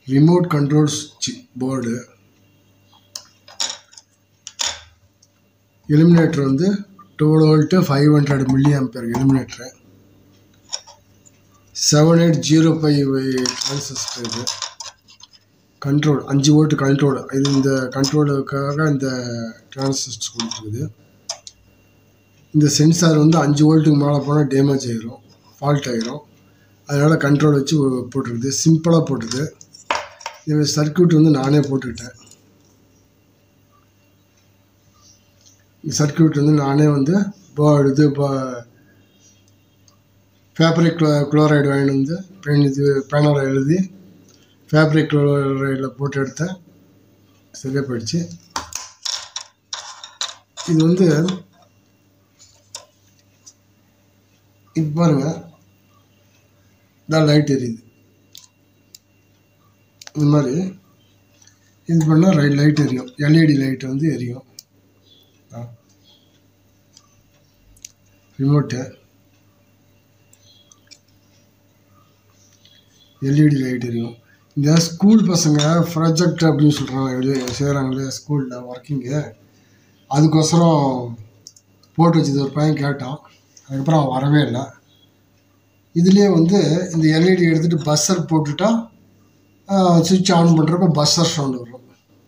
remote control board eliminator வந்து twelve volt five hundred milliampere eliminator seven eight zero five transistor இது control அஞ்சு volt control இது இந்த கண்ட்ரோலுக்காக இந்த transistor கொடுத்துருக்குது இந்த சென்சார் வந்து அஞ்சு வோல்ட்டுக்கு மேலே போனால் டேமேஜ் ஆயிரும் ஃபால்ட் ஆயிரும் அதனால் கண்ட்ரோல் வச்சு போட்டிருக்குது சிம்பிளாக போட்டுது இதில் சர்க்கியூட் வந்து நானே போட்டுக்கிட்டேன் இந்த சர்க்கியூட் வந்து நானே வந்து போ இது ஃபேப்ரிக் குளோ குளோரைடு வாங்கிட்டு வந்து பென் இது பேனரை எழுதி ஃபேப்ரிக் குளோரைடில் போட்டு எடுத்தேன் சரியாக போயிடுச்சு இது வந்து இப்போ பாருங்கள் இதான் லைட் எரியுது இந்த மாதிரி இது பண்ணால் ரை லைட் எரியும் எல்இடி லைட் வந்து எரியும் ரிமோட்டு எல்இடி லைட் எரியும் இந்த ஸ்கூல் பசங்க ப்ராஜெக்ட் அப்படின்னு சொல்கிறாங்க எழுதி செய்கிறாங்களே ஸ்கூலில் ஒர்க்கிங்கு அதுக்கோசரம் போட்டு வச்சது ஒரு பையன் கேட்டான் அதுக்கப்புறம் அவன் வரவே இல்லை இதுலேயே வந்து இந்த எல்இடி எடுத்துகிட்டு பஸ்ஸர் போட்டுட்டா சுவிட்ச் ஆன் பண்ணுறப்ப பஸ்ஸர் சவுண்ட் வரும்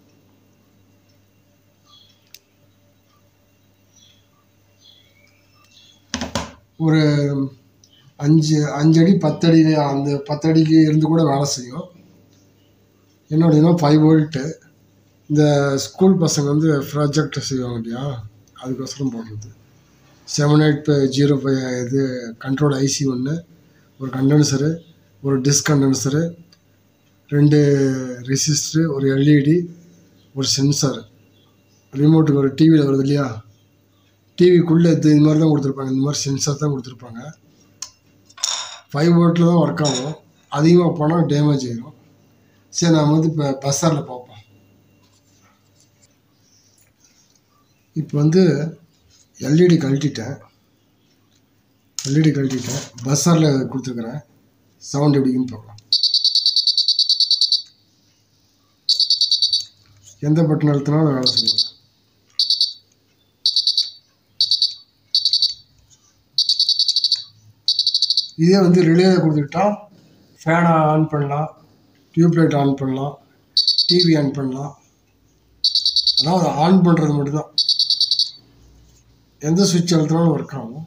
ஒரு அஞ்சு அஞ்சடி பத்தடி அந்த பத்தடிக்கு இருந்து கூட வேலை செய்யும் என்னோடதுனா ஃபைவ் வோல்ட்டு இந்த ஸ்கூல் பசங்க வந்து ப்ராஜெக்ட் செய்வாங்க இல்லையா அதுக்கோசரம் போடுறது செவன் எயிட் ஜீரோ ஃபைவ் இது கண்ட்ரோல் ஐசி ஒன்று ஒரு கண்டென்சரு ஒரு டிஸ்கண்டென்சரு ரெண்டு ரெசிஸ்டரு ஒரு எல்இடி ஒரு சென்சார் ரிமோட்டுக்கு ஒரு டிவியில் வருது இல்லையா டிவிக்குள்ளே இது இது மாதிரி தான் கொடுத்துருப்பாங்க இந்த மாதிரி சென்சார் தான் கொடுத்துருப்பாங்க ஃபைவ் வோல்ட்டில் தான் ஒர்க் ஆகும் அதிகமாக போனால் டேமேஜ் ஆயிடும் சரி நாம் வந்து இப்போ பஸ்ஸாரில் பார்ப்போம் இப்போ வந்து எல்இடி கழட்டிட்டேன் எல்இடி கழட்டிட்டேன் பஸ்ஸாரில் கொடுத்துருக்குறேன் சவுண்ட் எப்படின்னு பார்க்கலாம் எந்த பட்டன் அழுத்தினாலும் வேலை செய்யும் இதே வந்து ரிலேவை கொடுத்துக்கிட்டா ஃபேனை ஆன் பண்ணலாம் டியூப் லைட் ஆன் பண்ணலாம் டிவி ஆன் பண்ணலாம் அதாவது ஆன் பண்ணுறது மட்டும்தான் எந்த சுவிட்ச் அழுத்தினாலும் ஒர்க் ஆகும்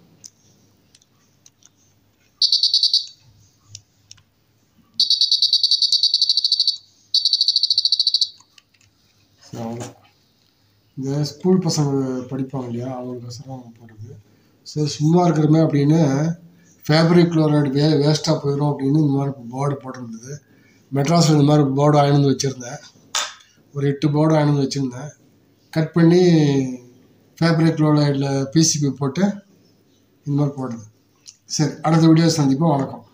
அவ்வளோதான் இந்த ஸ்கூல் பசங்க படிப்பாங்க இல்லையா அவங்களுக்கோசரம் போடுறது சரி சும்மா இருக்கிறமே அப்படின்னு ஃபேப்ரிக் குளோரைடு வே வேஸ்ட்டாக போயிடும் அப்படின்னு இந்த மாதிரி போர்டு போட்டிருந்தது மெட்ராஸில் இந்த மாதிரி போர்டு வாங்கிட்டு வச்சுருந்தேன் ஒரு எட்டு போர்டு வாங்கிட்டு வச்சுருந்தேன் கட் பண்ணி ஃபேப்ரிக் குளோரைடில் பிசிபி போட்டு இந்த மாதிரி போடுறது சரி அடுத்த வீடியோ சந்திப்போம் வணக்கம்